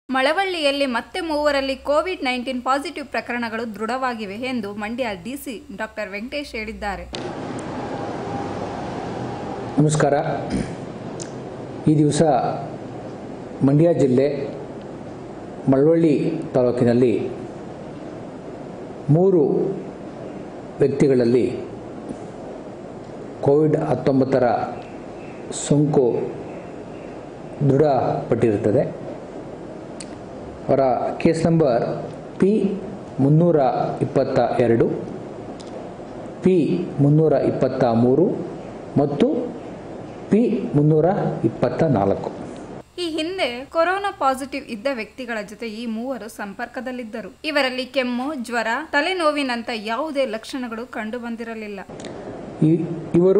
ಮಳವಳ್ಳಿಯಲ್ಲಿ ಮತ್ತೆ ಮೂವರಲ್ಲಿ Covid nineteen positive ಪ್ರಕರಣಗಳು ದೃಢವಾಗಿವೆ ಎಂದು ಮಂಡ್ಯ ಡಿಸಿ ಡಾಕ್ಟರ್ ವೆಂಕಟೇಶ್ ಹೇಳಿದ್ದಾರೆ ನಮಸ್ಕಾರ ಈ ದಿವಸ ಮಂಡ್ಯ ಜಿಲ್ಲೆ ಮಳವಳ್ಳಿ ತಾಲೂಕಿನಲ್ಲಿ ಮೂರು ವ್ಯಕ್ತಿಗಳಲ್ಲಿ ಕೋವಿಡ್ ಹತ್ತೊಂಬತ್ತರ ಸೋಂಕು ದೃಢಪಟ್ಟಿರುತ್ತದೆ ಅವರ ಕೇಸ್ ನಂಬರ್ ಪಿ ಮುನ್ನೂರ ಇಪ್ಪತ್ತ ಎರಡು ಪಿ ಮುನ್ನೂರ ಇಪ್ಪತ್ತ ಮೂರು ಮತ್ತು ಪಿ ಮುನ್ನೂರ ಇಪ್ಪತ್ತ ನಾಲ್ಕು ಈ ಹಿಂದೆ ಕೊರೋನಾ ಪಾಸಿಟಿವ್ ಇದ್ದ ವ್ಯಕ್ತಿಗಳ ಜೊತೆ ಈ ಮೂವರು ಸಂಪರ್ಕದಲ್ಲಿದ್ದರು ಇವರಲ್ಲಿ ಕೆಮ್ಮು ಜ್ವರ ತಲೆನೋವಿನಂತ ಯಾವುದೇ ಲಕ್ಷಣಗಳು ಕಂಡು ಬಂದಿರಲಿಲ್ಲ ಈ ಇವರು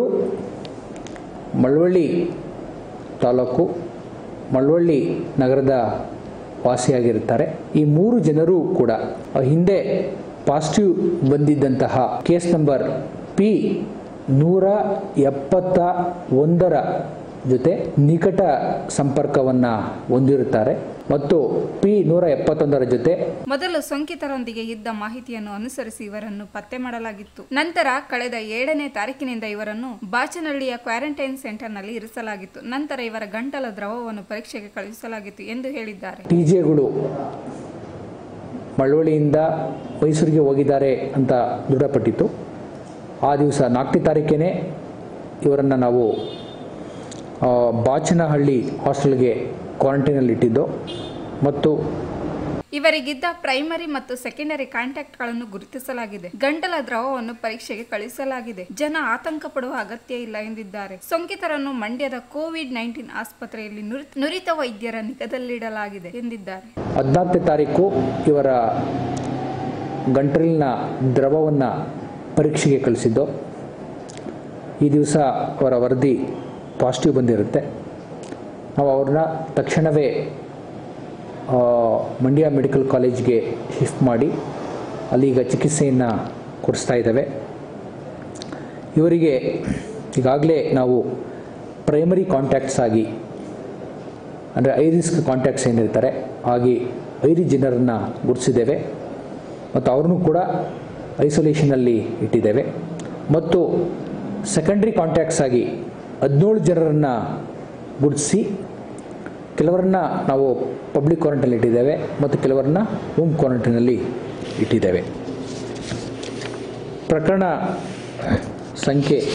ಮಳವಳ್ಳಿ ತಾಲೂಕು ಮಳವಳ್ಳಿ ನಗರದ ವಾಸಿಯಾಗಿರುತ್ತಾರೆ ಈ ಮೂರು ಜನರು ಕೂಡ ಹಿಂದೆ ಪಾಸಿಟಿವ್ ಬಂದಿದ್ದಂತಹ ಕೇಸ್ ನಂಬರ್ ಪಿ ನೂರ ಎಪ್ಪತ್ತ ಒಂದರ ಜೊತೆ ನಿಕಟ ಸಂಪರ್ಕವನ್ನು ಹೊಂದಿರುತ್ತಾರೆ ಮತ್ತು ಪಿ ನೂರ ಎಪ್ಪತ್ತೊಂದರ ಜೊತೆ ಮೊದಲು ಸೋಂಕಿತರೊಂದಿಗೆ ಇದ್ದ ಮಾಹಿತಿಯನ್ನು ಅನುಸರಿಸಿ ಇವರನ್ನು ಪತ್ತೆ ಮಾಡಲಾಗಿತ್ತು ನಂತರ ಕಳೆದ ಏಳನೇ ತಾರೀಕಿನಿಂದ ಇವರನ್ನು ಬಾಚನಹಳ್ಳಿಯ ಕ್ವಾರಂಟೈನ್ ಸೆಂಟರ್ನಲ್ಲಿ ಇರಿಸಲಾಗಿತ್ತು ನಂತರ ಇವರ ಗಂಟಲ ದ್ರವವನ್ನು ಪರೀಕ್ಷೆಗೆ ಕಳುಹಿಸಲಾಗಿತ್ತು ಎಂದು ಹೇಳಿದ್ದಾರೆ ಟಿ ಜೆಗಳು ಮಳವಳ್ಳಿಯಿಂದ ಮೈಸೂರಿಗೆ ಹೋಗಿದ್ದಾರೆ ಅಂತ ದೃಢಪಟ್ಟಿತ್ತು ಆ ದಿವಸ ನಾಲ್ಕನೇ ತಾರೀಕೇನೆ ಇವರನ್ನು ನಾವು ಆ, ಬಾಚನಹಳ್ಳಿ ಹಾಸ್ಟೆಲ್ಗೆ ಕ್ವಾರಂಟೈನಲ್ಲಿ ಇಟ್ಟಿದ್ದು ಮತ್ತು ಇವರಿಗಿದ್ದ ಪ್ರೈಮರಿ ಮತ್ತು ಸೆಕೆಂಡರಿ ಕಾಂಟ್ಯಾಕ್ಟ್ಗಳನ್ನು ಗುರುತಿಸಲಾಗಿದೆ ಗಂಟಲ ದ್ರವವನ್ನು ಪರೀಕ್ಷೆಗೆ ಕಳುಹಿಸಲಾಗಿದೆ ಜನ ಆತಂಕ ಪಡುವ ಅಗತ್ಯ ಇಲ್ಲ ಎಂದಿದ್ದಾರೆ ಸೋಂಕಿತರನ್ನು ಮಂಡ್ಯದ ಕೋವಿಡ್ ನೈನ್ಟೀನ್ ಆಸ್ಪತ್ರೆಯಲ್ಲಿ ನುರಿ- ನುರಿತ ವೈದ್ಯರ ನಿಗದಲ್ಲಿಡಲಾಗಿದೆ ಎಂದಿದ್ದಾರೆ ಹದಿನಾಲ್ಕನೇ ತಾರೀಕು ಇವರ ಗಂಟಲಿನ ದ್ರವವನ್ನು ಪರೀಕ್ಷೆಗೆ ಕಳಿಸಿದ್ದು ಈ ದಿವಸ ಅವರ ವರದಿ ಪಾಸಿಟಿವ್ ಬಂದಿರುತ್ತೆ ನಾವು ಅವ್ರನ್ನ ತಕ್ಷಣವೇ ಆ, ಮಂಡ್ಯ ಮೆಡಿಕಲ್ ಕಾಲೇಜ್ಗೆ ಶಿಫ್ಟ್ ಮಾಡಿ ಅಲ್ಲೀಗ ಚಿಕಿತ್ಸೆಯನ್ನು ಕೊಡಿಸ್ತಾ ಇದ್ದೇವೆ ಇವರಿಗೆ ಈಗಾಗಲೇ ನಾವು ಪ್ರೈಮರಿ ಕಾಂಟ್ಯಾಕ್ಟ್ಸ್ ಆಗಿ ಅಂದರೆ ಐ ರಿಸ್ಕ್ ಕಾಂಟ್ಯಾಕ್ಟ್ಸ್ ಏನಿರ್ತಾರೆ ಹಾಗೆ ಐದು ಜನರನ್ನು ಗುರುತಿಸಿದ್ದೇವೆ ಮತ್ತು ಅವ್ರನ್ನೂ ಕೂಡ ಐಸೋಲೇಷನಲ್ಲಿ ಇಟ್ಟಿದ್ದೇವೆ ಮತ್ತು ಸೆಕೆಂಡ್ರಿ ಕಾಂಟ್ಯಾಕ್ಟ್ಸ್ ಆಗಿ ಹದಿನೇಳು ಜನರನ್ನು ಗುರುತಿಸಿ ಕೆಲವರನ್ನ ನಾವು ಪಬ್ಲಿಕ್ ಕ್ವಾರಂಟೈನಲ್ಲಿ ಇಟ್ಟಿದ್ದೇವೆ ಮತ್ತು ಕೆಲವರನ್ನ ಹೋಮ್ ಕ್ವಾರಂಟೈನಲ್ಲಿ ಇಟ್ಟಿದ್ದೇವೆ ಪ್ರಕರಣ ಸಂಖ್ಯೆ